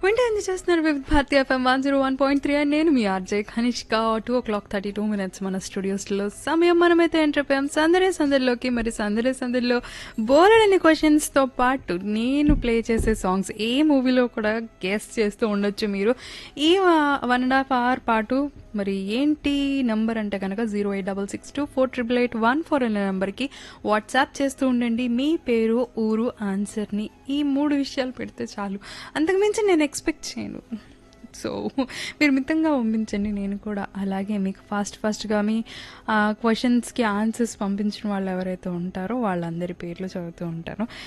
వింటే ఎంజాయ్ చేస్తున్నారు Vividh Bharati FM one zero one point three and నేను మీ RJ Kanishka two o'clock thirty two minutes మన స్టూడియోస్లో సమయం మనమైతే ఎంటర్ అయిపోయాం సందడే సందడిలోకి మరి సందడే సందడిలో బోలెడని క్వశ్చన్స్తో పాటు నేను ప్లే చేసే సాంగ్స్ ఏ మూవీలో కూడా గెస్ట్ చేస్తూ ఉండొచ్చు మీరు ఈ వన్ అండ్ హాఫ్ అవర్ పాటు మరి ఏంటి నంబర్ అంటే కనుక zero eight double six two four triple eight one four అనే నెంబర్కి వాట్సాప్ చేస్తూ ఉండండి మీ పేరు ఊరు ఆన్సర్ని ఈ మూడు విషయాలు పెడితే చాలు అంతకుమించి నేను ఎక్స్పెక్ట్ చేయను సో మీరు మితంగా పంపించండి నేను కూడా అలాగే మీకు ఫాస్ట్ ఫాస్ట్గా మీ క్వశ్చన్స్కి ఆన్సర్స్ పంపించిన వాళ్ళు ఎవరైతే ఉంటారో వాళ్ళందరి పేర్లు చదువుతూ ఉంటాను